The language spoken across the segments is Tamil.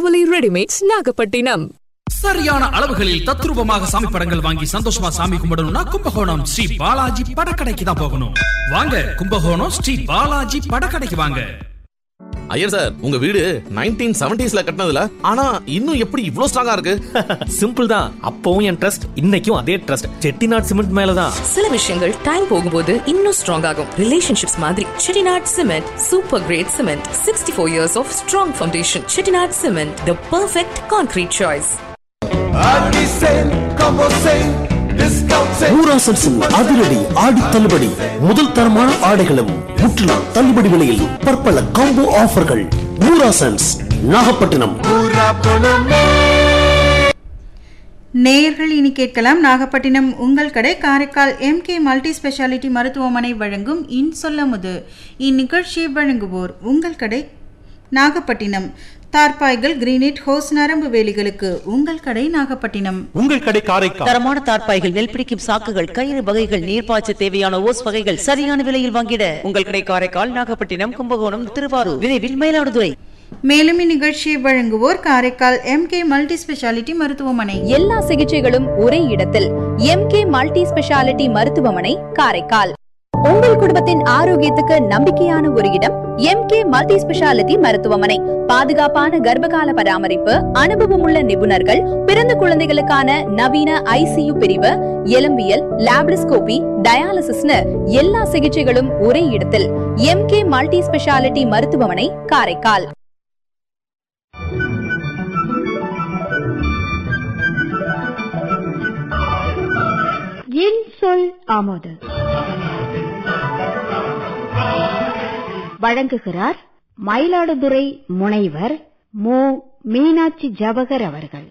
சிவவலி ரெடிமேட்ஸ் நாகப்பட்டினம் சரியான அளவுகளில் தத்ரூபமாக சாமி படங்கள் வாங்கி சந்தோஷமா சாமி கும்பிடணும்னா கும்பகோணம் ஸ்ரீ பாலாஜி படக்கடைக்கு தான் போகணும் வாங்க கும்பகோணம் ஸ்ரீ பாலாஜி படக்கடைக்கு வாங்க ஐயர் சார் உங்க வீடு நைன்டீன் செவன்டிஸ்ல கட்டினதுல ஆனா இன்னும் எப்படி இவ்ளோ ஸ்ட்ராங்கா இருக்கு சிம்பிள் தான் அப்பவும் என் ட்ரஸ்ட் இன்னைக்கும் அதே ட்ரஸ்ட் செட்டிநாட் சிமெண்ட் மேலதான் சில விஷயங்கள் டைம் போகும்போது இன்னும் ஸ்ட்ராங் ஆகும் ரிலேஷன்ஷிப்ஸ் மாதிரி Chettinad cement super great cement sixty four years of strong foundation Chettinad cement the perfect concrete choice ஊராசல் சிங் அதிரடி ஆடி தள்ளுபடி முதல் தரமான ஆடைகளும் முற்றிலும் தள்ளுபடி விலையில் பற்பல காம்போ ஆஃபர்கள் ஊராசன்ஸ் நாகப்பட்டினம் நேயர்கள் இனி கேட்கலாம் நாகப்பட்டினம் உங்கள் கடை காரைக்கால் எம்கே மல்டி ஸ்பெஷாலிட்டி மருத்துவமனை வழங்கும் இன்சொல்லமுது இந்நிகழ்ச்சியை வழங்குவோர் உங்கள் கடை நாகப்பட்டினம் தார்பாய்கள் கிரீனிட் ஹோஸ் நரம்பு வேலிகளுக்கு உங்கள் கடை நாகப்பட்டினம் உங்கள் கடை காரைக்கால் தரமான தார்ப்பாய்கள் நெல் பிடிக்கும் சாக்குகள் கயிறு வகைகள் நீர்ப்பாய்ச்ச தேவையான ஓஸ் வகைகள் சரியான விலையில் வாங்கிட உங்கள் கடை காரைக்கால் நாகப்பட்டினம் கும்பகோணம் திருவாரூர் விரைவில் மயிலாடுதுறை மேலும் இந்நிகழ்ச்சியை வழங்குவோர் காரைக்கால் எம்கே மல்டி ஸ்பெஷாலிட்டி மருத்துவமனை எல்லா சிகிச்சைகளும் ஒரே இடத்தில் எம்கே மல்டி ஸ்பெஷாலிட்டி மருத்துவமனை காரைக்கால் உங்கள் குடும்பத்தின் ஆரோக்கியத்துக்கு நம்பிக்கையான ஒரு இடம் எம்கே மல்டி ஸ்பெஷாலிட்டி மருத்துவமனை பாதுகாப்பான கர்ப்பகால பராமரிப்பு அனுபவமுள்ள நிபுணர்கள் பிறந்த குழந்தைகளுக்கான நவீன ஐசியு பிரிவு எலும்பியல் லாப்ரிஸ்கோபி டயாலிசிஸ்னு எல்லா சிகிச்சைகளும் ஒரே இடத்தில் எம்கே மல்டி ஸ்பெஷாலிட்டி மருத்துவமனை காரைக்கால் என் சொல் ஆமோது வழங்குகிறார் மயிலாடுதுறை முனைவர் மு மீனாட்சி ஜவகர் அவர்கள்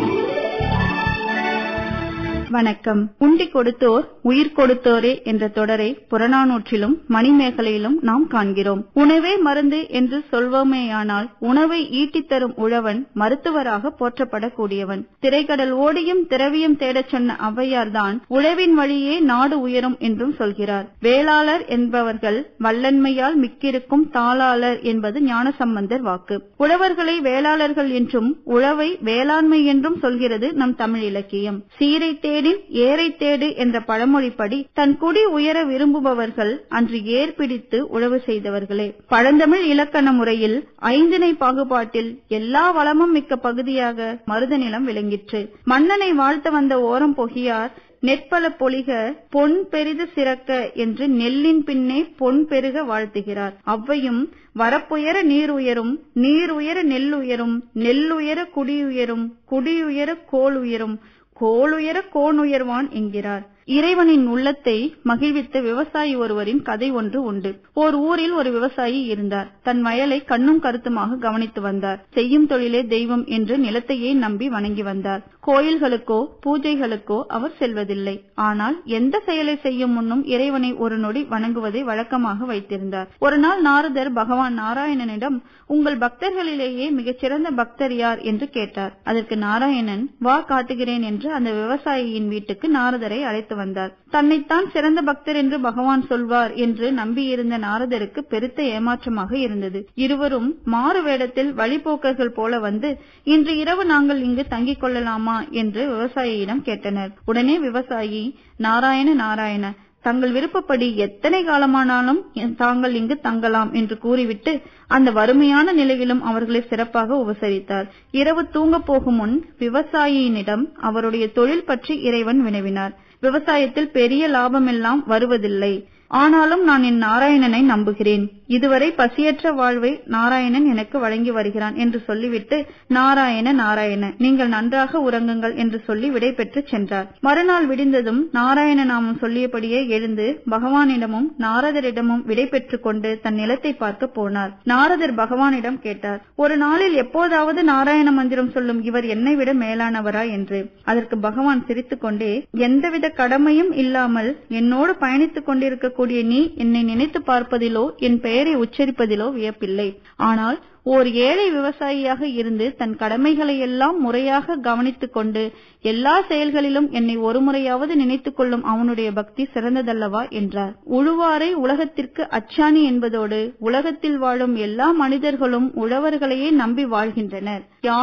வணக்கம் உண்டி கொடுத்தோர் உயிர் கொடுத்தோரே என்ற தொடரை புறநானூற்றிலும் மணிமேகலையிலும் நாம் காண்கிறோம் உணவே மருந்து என்று சொல்வோமேயானால் உணவை ஈட்டித் தரும் உழவன் மருத்துவராக போற்றப்படக்கூடியவன் திரைக்கடல் ஓடியும் திரவியம் தேடச் சொன்ன ஔவையார்தான் உழவின் வழியே நாடு உயரும் என்றும் சொல்கிறார் வேளாளர் என்பவர்கள் வல்லன்மையால் மிக்கிருக்கும் தாளாளர் என்பது ஞானசம்பந்தர் வாக்கு உழவர்களை வேளாளர்கள் என்றும் உழவை வேளாண்மை என்றும் சொல்கிறது நம் தமிழ் இலக்கியம் சீரை தேடின் ஏரை தேடு என்ற பழமொழிப்படி தன் குடி உயர விரும்புபவர்கள் அன்று ஏர் பிடித்து உழவு செய்தவர்களே பழந்தமிழ் இலக்கண முறையில் ஐந்திணை பாகுபாட்டில் எல்லா வளமும் மிக்க பகுதியாக மருத நிலம் விளங்கிற்று மன்னனை வாழ்த்த வந்த ஓரம் பொகியார் நெற்பல பொலிக பொன் பெரிது சிறக்க என்று நெல்லின் பின்னே பொன் பெருக வாழ்த்துகிறார் அவ்வையும் வரப்புயர நீர் உயரும் நீர் உயர நெல் உயரும் நெல் உயர குடியுயரும் குடியுயர கோல் உயரும் கோளுயர கோன் உயர்வான் என்கிறார் இறைவனின் உள்ளத்தை மகிழ்வித்த விவசாயி ஒருவரின் கதை ஒன்று உண்டு ஓர் ஊரில் ஒரு விவசாயி இருந்தார் தன் வயலை கண்ணும் கருத்துமாக கவனித்து வந்தார் செய்யும் தொழிலே தெய்வம் என்று நிலத்தையே நம்பி வணங்கி வந்தார் கோயில்களுக்கோ பூஜைகளுக்கோ அவர் செல்வதில்லை ஆனால் எந்த செயலை செய்யும் முன்னும் இறைவனை ஒரு நொடி வணங்குவதை வழக்கமாக வைத்திருந்தார் ஒரு நாள் நாரதர் பகவான் நாராயணனிடம் உங்கள் பக்தர்களிலேயே மிகச்சிறந்த பக்தர் யார் என்று கேட்டார் அதற்கு நாராயணன் வா காட்டுகிறேன் என்று அந்த விவசாயியின் வீட்டுக்கு நாரதரை அழைத்து வந்தார் தன்னைத்தான் சிறந்த பக்தர் என்று பகவான் சொல்வார் என்று நம்பியிருந்த நாரதருக்கு பெருத்த ஏமாற்றமாக இருந்தது இருவரும் மாறு வேடத்தில் வழிபோக்கர்கள் போல வந்து இன்று இரவு நாங்கள் இங்கு தங்கிக் கொள்ளலாமா என்று விவசாயியிடம் கேட்டனர் உடனே விவசாயி நாராயண நாராயண தங்கள் விருப்பப்படி எத்தனை காலமானாலும் தாங்கள் இங்கு தங்கலாம் என்று கூறிவிட்டு அந்த வறுமையான நிலையிலும் அவர்களை சிறப்பாக உபசரித்தார் இரவு தூங்க போகும் முன் விவசாயியினிடம் அவருடைய தொழில் பற்றி இறைவன் வினவினார் விவசாயத்தில் பெரிய லாபமெல்லாம் வருவதில்லை ஆனாலும் நான் என் நாராயணனை நம்புகிறேன் இதுவரை பசியற்ற வாழ்வை நாராயணன் எனக்கு வழங்கி வருகிறான் என்று சொல்லிவிட்டு நாராயண நாராயண நீங்கள் நன்றாக உறங்குங்கள் என்று சொல்லி விடை பெற்று சென்றார் மறுநாள் விடிந்ததும் நாராயண நாமம் சொல்லியபடியே எழுந்து பகவானிடமும் நாரதரிடமும் விடை பெற்றுக் கொண்டு தன் நிலத்தை பார்க்க போனார் நாரதர் பகவானிடம் கேட்டார் ஒரு நாளில் எப்போதாவது நாராயண மந்திரம் சொல்லும் இவர் என்னை விட மேலானவரா என்று அதற்கு பகவான் சிரித்துக் கொண்டே எந்தவித கடமையும் இல்லாமல் என்னோடு பயணித்துக் கொண்டிருக்கக்கூடிய நீ என்னை நினைத்து பார்ப்பதிலோ என் பெயரை உச்சரிப்பதிலோ வியப்பில்லை ஆனால் ஓர் ஏழை விவசாயியாக இருந்து தன் கடமைகளை எல்லாம் முறையாக கவனித்துக் கொண்டு எல்லா செயல்களிலும் என்னை ஒருமுறையாவது நினைத்துக் கொள்ளும் அவனுடைய பக்தி சிறந்ததல்லவா என்றார் உழுவாரை உலகத்திற்கு அச்சாணி என்பதோடு உலகத்தில் வாழும் எல்லா மனிதர்களும் உழவர்களையே நம்பி வாழ்கின்றனர்